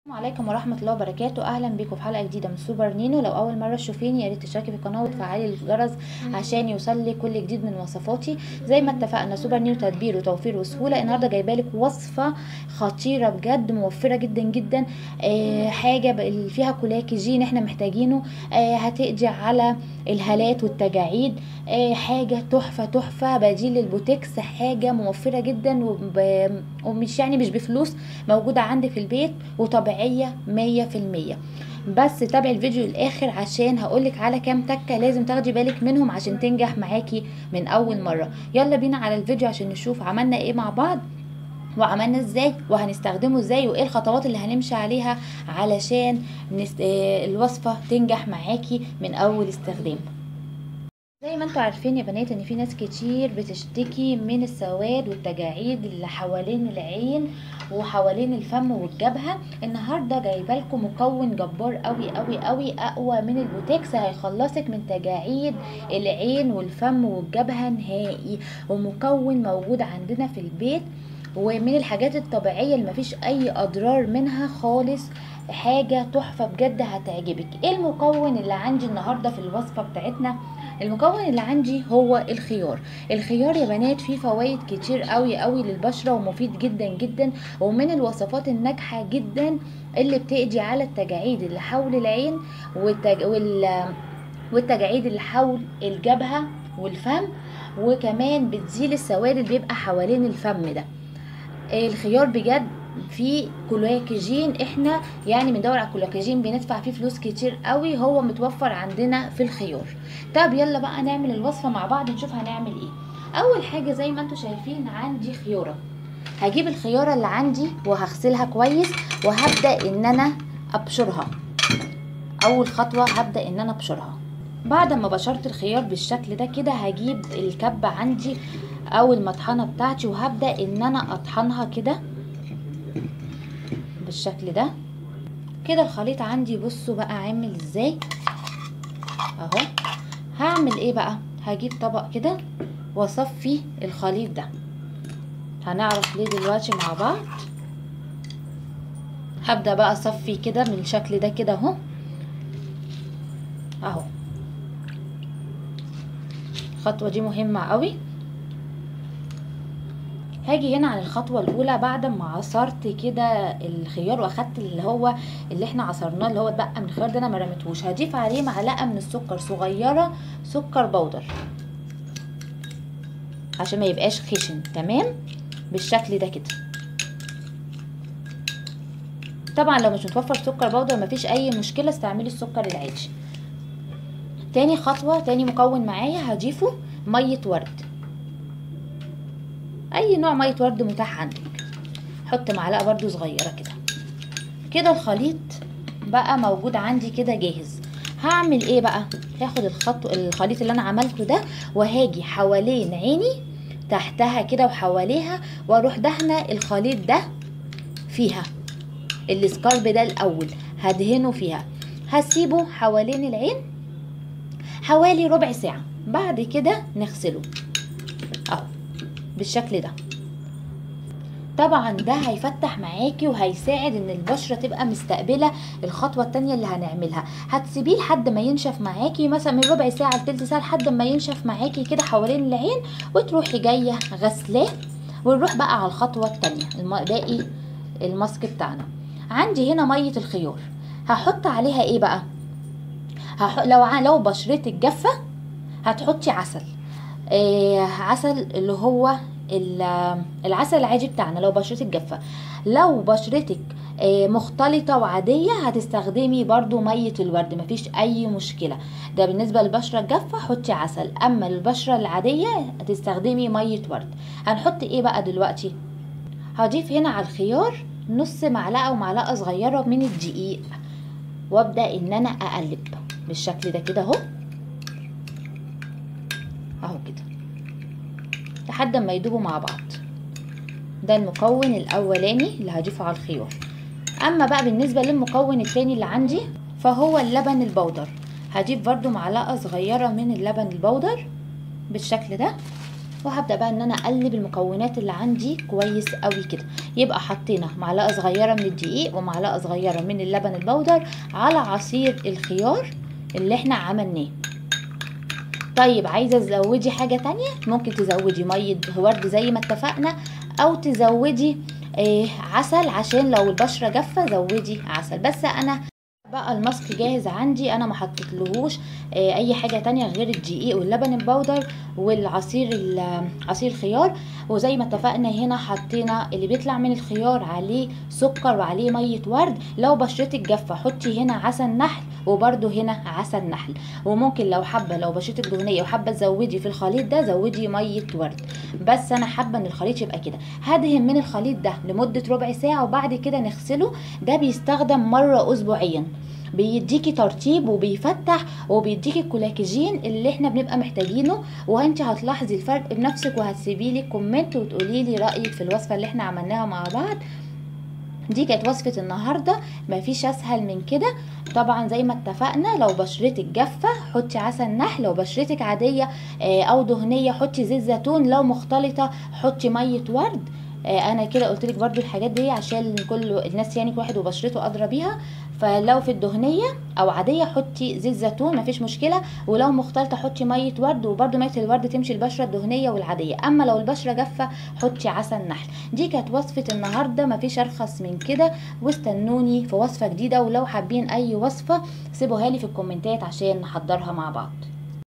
السلام عليكم ورحمة الله وبركاته أهلا بكم في حلقة جديدة من سوبر نينو لو أول مرة تشوفيني يا ريت تشتركي في القناة وتفعلي الجرس عشان يوصل لي كل جديد من وصفاتي زي ما اتفقنا سوبر نينو تدبير وتوفير وسهولة النهاردة جايبة لك وصفة خطيرة بجد موفرة جدا جدا آه حاجة ب- فيها كولاكيجين احنا محتاجينه آه هتقضي على الهالات والتجاعيد آه حاجة تحفة تحفة بديل للبوتكس حاجة موفرة جدا وب... ومش يعني مش بفلوس موجودة عندك في البيت وطبيعية مية في المية بس تابعي الفيديو للاخر عشان هقولك على كام تكة لازم تاخدي بالك منهم عشان تنجح معاكي من اول مرة يلا بينا على الفيديو عشان نشوف عملنا ايه مع بعض وعملنا ازاي وهنستخدمه ازاي وايه الخطوات اللي هنمشي عليها علشان نست... آه، الوصفة تنجح معاكي من اول استخدام زي ما انتوا عارفين يا بنات ان في ناس كتير بتشتكي من السواد والتجاعيد اللي حوالين العين وحوالين الفم والجبهه النهارده جايبه لكم مكون جبار قوي قوي قوي اقوى من البوتكس هيخلصك من تجاعيد العين والفم والجبهه نهائي ومكون موجود عندنا في البيت ومن الحاجات الطبيعيه اللي مفيش اي اضرار منها خالص حاجه تحفه بجد هتعجبك ايه المكون اللي عندي النهارده في الوصفه بتاعتنا المكون اللي عندي هو الخيار الخيار يا بنات فيه فوائد كتير قوي قوي للبشره ومفيد جدا جدا ومن الوصفات الناجحه جدا اللي بتقضي على التجاعيد اللي حول العين والتج... وال... والتجاعيد اللي حول الجبهه والفم وكمان بتزيل السواد اللي بيبقى حوالين الفم ده الخيار بجد فيه كولاكيجين احنا يعني بندور على الكولاكيجين بندفع فيه فلوس كتير قوي هو متوفر عندنا في الخيار طب يلا بقى نعمل الوصفه مع بعض نشوف هنعمل ايه اول حاجه زي ما انتم شايفين عندي خياره هجيب الخياره اللي عندي وهغسلها كويس وهبدا ان انا ابشرها اول خطوه هبدا ان انا ابشرها بعد ما بشرت الخيار بالشكل ده كده هجيب الكبة عندي او المطحنة بتاعتي وهبدأ ان انا اطحنها كده بالشكل ده كده الخليط عندي بصوا بقى عامل ازاي اهو هعمل ايه بقى هجيب طبق كده واصفي الخليط ده هنعرف ليه دلوقتي مع بعض هبدأ بقى اصفي كده من الشكل ده كده اهو اهو الخطوة دي مهمة قوي هاجي هنا على الخطوة الأولى بعد ما عصرت كده الخيار واخدت اللي هو اللي احنا عصرناه اللي هو اتبقى من الخيار ده انا ما رميتهوش هضيف عليه معلقة من السكر صغيرة سكر بودر عشان ما يبقاش خشن تمام بالشكل ده كده طبعا لو مش متوفر سكر بودر مفيش اي مشكلة استعملي السكر العادي تاني خطوة تاني مكون معايا هضيفه مية ورد اي نوع مية ورد متاح عندك حط معلقة برضو صغيرة كده كده الخليط بقى موجود عندي كده جاهز هعمل ايه بقى هاخد الخط الخليط اللي انا عملته ده وهاجي حوالين عيني تحتها كده وحواليها واروح دهنه الخليط ده فيها السكالب ده الاول هدهنه فيها هسيبه حوالين العين حوالي ربع ساعة بعد كده نغسله اهو بالشكل ده طبعا ده هيفتح معاكي وهيساعد ان البشرة تبقى مستقبلة الخطوة التانية اللي هنعملها هتسيبيه لحد ما ينشف معاكي مثلا من ربع ساعة لتلت ساعة لحد ما ينشف معاكي كده حوالين العين وتروحي جاية غسلاه ونروح بقى على الخطوة التانية الم- باقي الماسك بتاعنا عندي هنا مية الخيار هحط عليها ايه بقى هح... لو ع... لو بشرتك جافه هتحطي عسل آه عسل اللي هو ال- العسل العادي بتاعنا لو بشرتك جافه لو بشرتك آه مختلطة وعادية هتستخدمي برضو مية الورد مفيش أي مشكلة ده بالنسبة للبشرة الجافة حطي عسل أما للبشرة العادية هتستخدمي مية ورد هنحط ايه بقى دلوقتي هضيف هنا على الخيار نص معلقة ومعلقة صغيرة من الدقيق وابدأ ان انا اقلب بالشكل ده كده اهو اهو كده لحد ما يدوبوا مع بعض ده المكون الاولاني اللي هضيفه على الخيار اما بقى بالنسبه للمكون التاني اللي عندي فهو اللبن البودر هضيف برضو معلقه صغيره من اللبن البودر بالشكل ده وهبدا بقى ان انا اقلب المكونات اللي عندي كويس قوي كده يبقى حطينا معلقه صغيره من الدقيق ومعلقه صغيره من اللبن البودر على عصير الخيار اللي احنا عملناه طيب عايزه تزودي حاجه تانية ممكن تزودي ميه ورد زي ما اتفقنا او تزودي آه عسل عشان لو البشره جافه زودي عسل بس انا بقى الماسك جاهز عندي انا ما حطيتلهوش آه اي حاجه تانية غير الدقيق واللبن البودر والعصير عصير خيار وزي ما اتفقنا هنا حطينا اللي بيطلع من الخيار عليه سكر وعليه ميه ورد لو بشرتك جافه حطي هنا عسل نحل وبرده هنا عسل نحل وممكن لو حابه لو بشرتك دهنيه وحابه تزودي في الخليط ده زودي ميه ورد بس انا حابه ان الخليط يبقى كده هدهن من الخليط ده لمده ربع ساعه وبعد كده نغسله ده بيستخدم مره اسبوعيا بيديكي ترطيب وبيفتح وبيديكي الكولاكيجين اللي احنا بنبقى محتاجينه وانت هتلاحظي الفرق بنفسك وهتسيبي لي كومنت وتقولي لي رايك في الوصفه اللي احنا عملناها مع بعض دي كانت وصفة النهاردة مفيش اسهل من كده طبعا زي ما اتفقنا لو بشرتك جافة حطي عسل نحل لو بشرتك عادية او دهنية حطي زيت زيتون لو مختلطة حطي مية ورد انا كده قلت لك برده الحاجات دي عشان كل الناس يعني كل واحد وبشرته ادرى بيها فلو في الدهنيه او عاديه حطي زيت زيتون مفيش مشكله ولو مختلطه حطي ميه ورد وبرده ميه الورد تمشي البشره الدهنيه والعاديه اما لو البشره جافه حطي عسل نحل دي كانت وصفه النهارده مفيش ارخص من كده واستنوني في وصفه جديده ولو حابين اي وصفه سيبوها لي في الكومنتات عشان نحضرها مع بعض